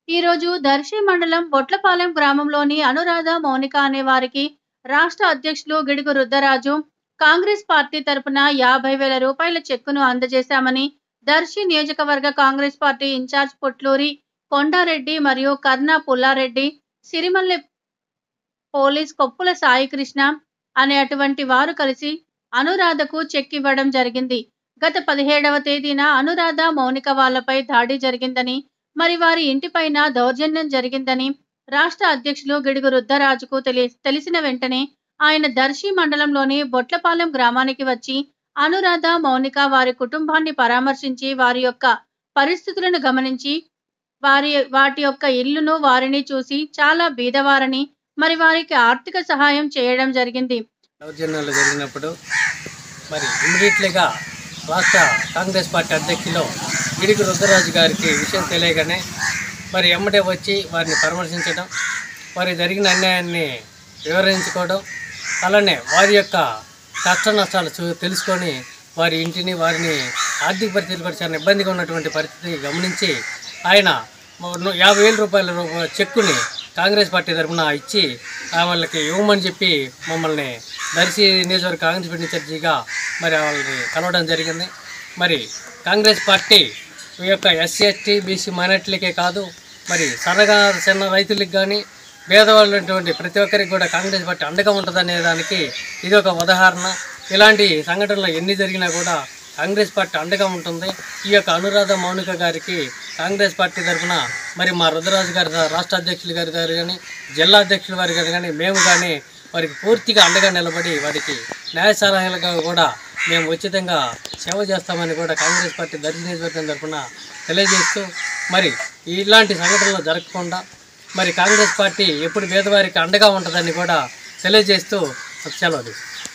ఈ రోజు దర్శి మండలం బొట్లపాలెం గ్రామంలోని అనురాధ మౌనిక అనే వారికి రాష్ట్ర అధ్యక్షులు గిడుగు రుద్దరాజు కాంగ్రెస్ పార్టీ తరపున యాభై వేల రూపాయల చెక్కును అందజేశామని దర్శి నియోజకవర్గ కాంగ్రెస్ పార్టీ ఇన్ఛార్జ్ పొట్లూరి కొండారెడ్డి మరియు కర్ణ పుల్లారెడ్డి సిరిమల్లె పోలీస్ కొప్పుల సాయికృష్ణ అనే అటువంటి వారు కలిసి అనురాధకు చెక్ ఇవ్వడం జరిగింది గత పదిహేడవ తేదీన అనురాధ మౌనిక వాళ్ళపై దాడి జరిగిందని మరి వారి ఇంటిపైన దౌర్జన్యం జరిగిందని రాష్ట్ర అధ్యక్షులు గిడుగు రుద్దరాజుకు తెలి తెలిసిన వెంటనే ఆయన దర్శి మండలంలోని బొట్లపాలెం గ్రామానికి వచ్చి అనురాధ మౌనిక వారి కుటుంబాన్ని పరామర్శించి వారి యొక్క పరిస్థితులను గమనించి వారి వాటి యొక్క ఇల్లును వారిని చూసి చాలా బీదవారని మరి వారికి ఆర్థిక సహాయం చేయడం జరిగింది దౌర్జన్యాలు జరిగినప్పుడు మరి ఇమీడియట్లీగా రాష్ట్ర కాంగ్రెస్ పార్టీ అధ్యక్షులు గిడికి రుద్రరాజు గారికి విషయం తెలియగానే మరి ఎమ్మటే వచ్చి వారిని పరామర్శించడం వారి జరిగిన అన్యాయాన్ని వివరించుకోవడం అలానే వారి యొక్క కష్ట నష్టాలు చూ తెలుసుకొని వారి ఇంటిని వారిని ఆర్థిక పరిస్థితులు కూడా చాలా ఇబ్బందిగా ఉన్నటువంటి పరిస్థితి గమనించి ఆయన ను- యాభై వేల రూపాయల రూప- చెక్కుని కాంగ్రెస్ పార్టీ తరఫున ఇచ్చి ఆ వాళ్ళకి ఇవ్వమని చెప్పి మమ్మల్ని దర్శి నియోజకవర్గ కాంగ్రెస్ పార్టీ ఇన్ఛార్జిగా మరి వాళ్ళని కలవడం జరిగింది మరి కాంగ్రెస్ పార్టీ ఈ యొక్క ఎస్సీ ఎస్టీ బీసీ మైనార్టీలకే కాదు మరి సన్నగా చిన్న రైతులకు కానీ పేదవాళ్ళు ఉన్నటువంటి ప్రతి ఒక్కరికి కూడా కాంగ్రెస్ పార్టీ అండగా ఉంటుందనే దానికి ఇది ఒక ఉదాహరణ ఇలాంటి సంఘటనలు ఎన్ని జరిగినా కూడా కాంగ్రెస్ పార్టీ అండగా ఉంటుంది ఈ యొక్క అనురాధ మౌనిక గారికి కాంగ్రెస్ పార్టీ తరఫున మరి మా రుద్రరాజు గారి రాష్ట్ర అధ్యక్షులు గారు గారు కానీ జిల్లా అధ్యక్షులు వారి గారు కానీ మేము కానీ వారికి పూర్తిగా అండగా నిలబడి వారికి న్యాయ సలహాలుగా కూడా మేము ఉచితంగా సేవ చేస్తామని కూడా కాంగ్రెస్ పార్టీ దర్శి నియోజకవర్గం తరఫున తెలియజేస్తూ మరి ఇలాంటి సంఘటనలు జరగకుండా మరి కాంగ్రెస్ పార్టీ ఎప్పుడు పేదవారికి అండగా ఉంటుందని కూడా తెలియజేస్తూ సెలవు